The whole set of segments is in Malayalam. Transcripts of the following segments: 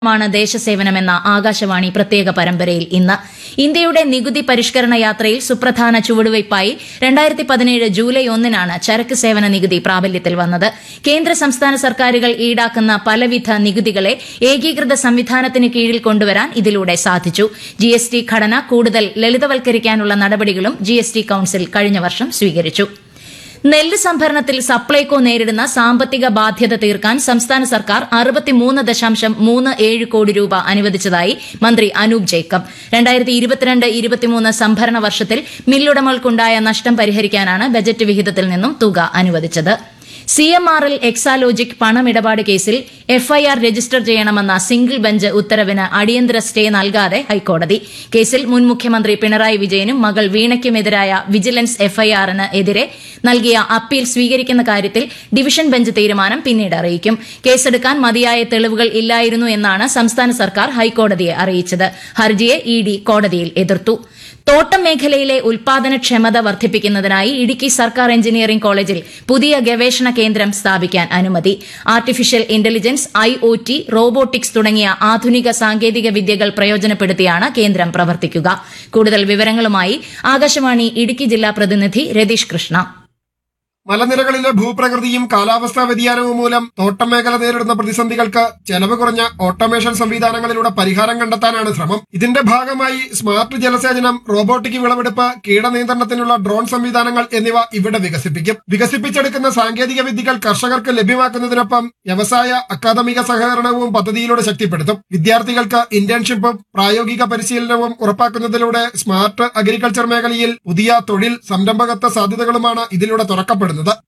മാണ് ദേശസേവനമെന്ന ആകാശവാണി പ്രത്യേക പരമ്പരയിൽ ഇന്ന് ഇന്ത്യയുടെ നികുതി പരിഷ്കരണ യാത്രയിൽ സുപ്രധാന ചുവടുവയ്പായി രണ്ടായിരത്തി പതിനേഴ് ജൂലൈ ഒന്നിനാണ് ചരക്ക് സേവന നികുതി പ്രാബല്യത്തിൽ വന്നത് കേന്ദ്ര സംസ്ഥാന സർക്കാരുകൾ ഈടാക്കുന്ന പലവിധ നികുതികളെ ഏകീകൃത സംവിധാനത്തിന് കീഴിൽ കൊണ്ടുവരാൻ ഇതിലൂടെ സാധിച്ചു ജിഎസ്ടി ഘടന കൂടുതൽ ലളിതവൽക്കരിക്കാനുള്ള നടപടികളും ജിഎസ്ടി കൌൺസിൽ കഴിഞ്ഞ വർഷം സ്വീകരിച്ചു നെല്ല് സംഭരണത്തിൽ സപ്ലൈകോ നേരിടുന്ന സാമ്പത്തിക ബാധ്യത തീർക്കാൻ സംസ്ഥാന സർക്കാർ അറുപത്തിമൂന്ന് ദശാംശം മൂന്ന് ഏഴ് കോടി രൂപ അനുവദിച്ചതായി മന്ത്രി അനൂപ് ജേക്കബ് രണ്ടായിരത്തി ഇരുപത്തിരണ്ട് ഇരുപത്തിമൂന്ന് സംഭരണ വർഷത്തിൽ മില്ലുടമകൾക്കുണ്ടായ നഷ്ടം പരിഹരിക്കാനാണ് ബജറ്റ് വിഹിതത്തിൽ നിന്നും തുക അനുവദിച്ചത് C M R L Exalogic പണമിടപാട് കേസിൽ എഫ്ഐആർ രജിസ്റ്റർ ചെയ്യണമെന്ന സിംഗിൾ ബെഞ്ച് ഉത്തരവിന് അടിയന്തര സ്റ്റേ നൽകാതെ ഹൈക്കോടതി കേസിൽ മുൻ മുഖ്യമന്ത്രി പിണറായി വിജയനും മകൾ വീണയ്ക്കുമെതിരായ വിജിലൻസ് എഫ്ഐആറിന് എതിരെ നൽകിയ അപ്പീൽ സ്വീകരിക്കുന്ന കാര്യത്തിൽ ഡിവിഷൻ ബെഞ്ച് തീരുമാനം പിന്നീട് അറിയിക്കും കേസെടുക്കാൻ മതിയായ തെളിവുകൾ ഇല്ലായിരുന്നു എന്നാണ് സംസ്ഥാന സർക്കാർ ഹൈക്കോടതിയെ അറിയിച്ചത് ഹർജിയെ ഇ ഡി കോടതിയിൽ എതിർത്തു തോട്ടം മേഖലയിലെ ഉൽപാദനക്ഷമത വർദ്ധിപ്പിക്കുന്നതിനായി ഇടുക്കി സർക്കാർ എഞ്ചിനീയറിംഗ് കോളേജിൽ പുതിയ ഗവേഷണ കേന്ദ്രം സ്ഥാപിക്കാൻ അനുമതി artificial intelligence I O T robotics തുടങ്ങിയ ആധുനിക സാങ്കേതിക വിദ്യകൾ പ്രയോജനപ്പെടുത്തിയാണ് കേന്ദ്രം പ്രവർത്തിക്കുക കൂടുതൽ വിവരങ്ങളുമായി ആകാശവാണി ഇടുക്കി ജില്ലാ പ്രതിനിധി രതീഷ് കൃഷ്ണ മലനിരകളിലെ ഭൂപ്രകൃതിയും കാലാവസ്ഥാ വ്യതിയാനവും മൂലം തോട്ടം മേഖല നേരിടുന്ന പ്രതിസന്ധികൾക്ക് ചെലവ് കുറഞ്ഞ ഓട്ടോമേഷൻ സംവിധാനങ്ങളിലൂടെ പരിഹാരം കണ്ടെത്താനാണ് ശ്രമം ഇതിന്റെ ഭാഗമായി സ്മാർട്ട് ജലസേചനം റോബോട്ടിക് വിളവെടുപ്പ് കീടനിയന്ത്രണത്തിനുള്ള ഡ്രോൺ സംവിധാനങ്ങൾ എന്നിവ ഇവിടെ വികസിപ്പിക്കും വികസിപ്പിച്ചെടുക്കുന്ന സാങ്കേതിക വിദ്യകൾ കർഷകർക്ക് ലഭ്യമാക്കുന്നതിനൊപ്പം വ്യവസായ അക്കാദമിക സഹകരണവും പദ്ധതിയിലൂടെ ശക്തിപ്പെടുത്തും വിദ്യാർത്ഥികൾക്ക് ഇന്റേൺഷിപ്പും പ്രായോഗിക പരിശീലനവും ഉറപ്പാക്കുന്നതിലൂടെ സ്മാർട്ട് അഗ്രികൾച്ചർ മേഖലയിൽ പുതിയ തൊഴിൽ സംരംഭകത്വ സാധ്യതകളുമാണ് ഇതിലൂടെ തുറക്കപ്പെടുന്നത്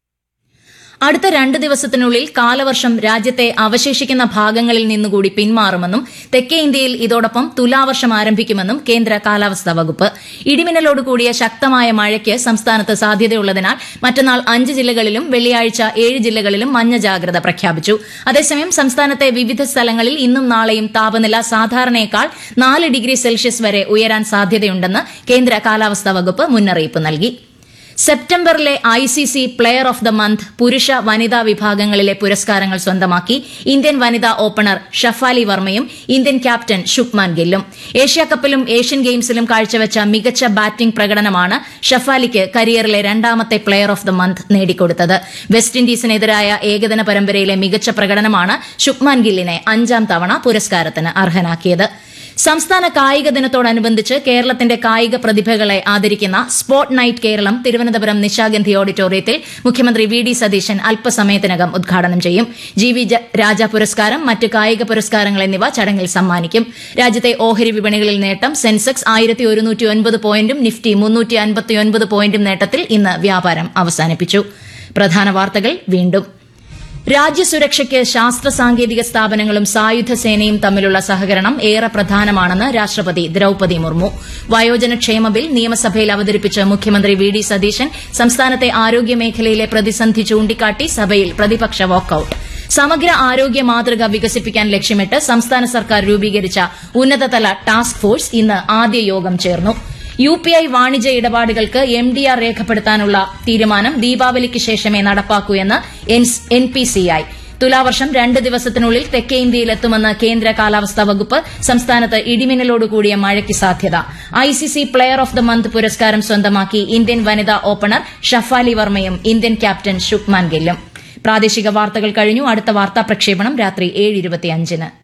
അടുത്ത രണ്ട് ദിവസത്തിനുള്ളിൽ കാലവർഷം രാജ്യത്തെ അവശേഷിക്കുന്ന ഭാഗങ്ങളിൽ നിന്നുകൂടി പിന്മാറുമെന്നും തെക്കേ ഇന്ത്യയിൽ ഇതോടൊപ്പം തുലാവർഷം ആരംഭിക്കുമെന്നും കേന്ദ്ര കാലാവസ്ഥാ വകുപ്പ് ഇടിമിന്നലോട് കൂടിയ ശക്തമായ മഴയ്ക്ക് സംസ്ഥാനത്ത് സാധ്യതയുള്ളതിനാൽ മറ്റന്നാൾ അഞ്ച് ജില്ലകളിലും വെള്ളിയാഴ്ച ഏഴ് ജില്ലകളിലും മഞ്ഞ ജാഗ്രത പ്രഖ്യാപിച്ചു അതേസമയം സംസ്ഥാനത്തെ വിവിധ സ്ഥലങ്ങളിൽ ഇന്നും നാളെയും താപനില സാധാരണയേക്കാൾ നാല് ഡിഗ്രി സെൽഷ്യസ് വരെ ഉയരാൻ സാധ്യതയുണ്ടെന്ന് കേന്ദ്ര കാലാവസ്ഥാ വകുപ്പ് മുന്നറിയിപ്പ് നൽകി സെപ്റ്റംബറിലെ I C C player of the month പുരുഷ വനിതാ വിഭാഗങ്ങളിലെ പുരസ്കാരങ്ങൾ സ്വന്തമാക്കി ഇന്ത്യൻ വനിതാ ഓപ്പണർ ഷഫാലി വർമ്മയും ഇന്ത്യൻ ക്യാപ്റ്റൻ ശുക്മാൻ ഗില്ലും ഏഷ്യാകപ്പിലും ഏഷ്യൻ ഗെയിംസിലും കാഴ്ചവെച്ച മികച്ച ബാറ്റിംഗ് പ്രകടനമാണ് ഷഫാലിക്ക് കരിയറിലെ രണ്ടാമത്തെ പ്ലെയർ ഓഫ് ദ മന്ത് നേടിക്കൊടുത്തത് വെസ്റ്റ് ഇൻഡീസിനെതിരായ ഏകദിന പരമ്പരയിലെ മികച്ച പ്രകടനമാണ് ശുക്മാൻ ഗില്ലിനെ അഞ്ചാം തവണ പുരസ്കാരത്തിന് അർഹനാക്കിയത് സംസ്ഥാന കായിക ദിനത്തോടനുബന്ധിച്ച് കേരളത്തിന്റെ കായിക പ്രതിഭകളെ ആദരിക്കുന്ന സ്പോർട്ട് നൈറ്റ് കേരളം തിരുവനന്തപുരം നിശാഗന്ധി ഓഡിറ്റോറിയത്തിൽ മുഖ്യമന്ത്രി വി ഡി സതീശൻ അല്പസമയത്തിനകം ഉദ്ഘാടനം ചെയ്യും ജി വി ജ- രാജ പുരസ്കാരം മറ്റ് കായിക പുരസ്കാരങ്ങൾ എന്നിവ ചടങ്ങിൽ സമ്മാനിക്കും രാജ്യത്തെ ഓഹരി വിപണികളിൽ നേട്ടം സെൻസെക്സ് ആയിരത്തി ഒരുന്നൂറ്റി ഒൻപത് പോയിന്റും നിഫ്റ്റി മുന്നൂറ്റി അൻപത്തിയൊൻപത് പോയിന്റും നേട്ടത്തിൽ ഇന്ന് വ്യാപാരം അവസാനിപ്പിച്ചു പ്രധാന വാർത്തകൾ വീണ്ടും രാജ്യസുരക്ഷയ്ക്ക് ശാസ്ത്ര സാങ്കേതിക സ്ഥാപനങ്ങളും സായുധ സേനയും തമ്മിലുള്ള സഹകരണം ഏറെ പ്രധാനമാണെന്ന് രാഷ്ട്രപതി ദ്രൌപതി മുർമു വയോജനക്ഷേമ ബിൽ നിയമസഭയിൽ അവതരിപ്പിച്ച് മുഖ്യമന്ത്രി വി ഡി സതീശൻ സംസ്ഥാനത്തെ ആരോഗ്യ മേഖലയിലെ പ്രതിസന്ധി ചൂണ്ടിക്കാട്ടി സഭയിൽ പ്രതിപക്ഷ വാക്കൌട്ട് സമഗ്ര ആരോഗ്യ മാതൃക വികസിപ്പിക്കാൻ ലക്ഷ്യമിട്ട് സംസ്ഥാന സർക്കാർ രൂപീകരിച്ച ഉന്നതതല ടാസ്ക് ഫോഴ്സ് ഇന്ന് ആദ്യ യോഗം ചേർന്നു യു പി ഐ വാണിജ്യ ഇടപാടുകൾക്ക് എം ഡി ആർ രേഖപ്പെടുത്താനുള്ള തീരുമാനം ദീപാവലിക്ക് ശേഷമേ നടപ്പാക്കൂ എന്ന് എൻ പി സി ഐ തുലാവർഷം രണ്ട് ദിവസത്തിനുള്ളിൽ തെക്കേ ഇന്ത്യയിലെത്തുമെന്ന് കേന്ദ്ര കാലാവസ്ഥാ വകുപ്പ് സംസ്ഥാനത്ത് ഇടിമിന്നലോടുകൂടിയ മഴയ്ക്ക് സാധ്യത ICC player of the month പുരസ്കാരം സ്വന്തമാക്കി ഇന്ത്യൻ വനിതാ ഓപ്പണർ ഷഫാലി വർമ്മയും ഇന്ത്യൻ ക്യാപ്റ്റൻ ശുക്മാൻ ഗില്ലും പ്രാദേശിക വാർത്തകൾ കഴിഞ്ഞു അടുത്ത വാർത്താ പ്രക്ഷേപണം രാത്രി ഏഴ് ഇരുപത്തിയഞ്ചിന്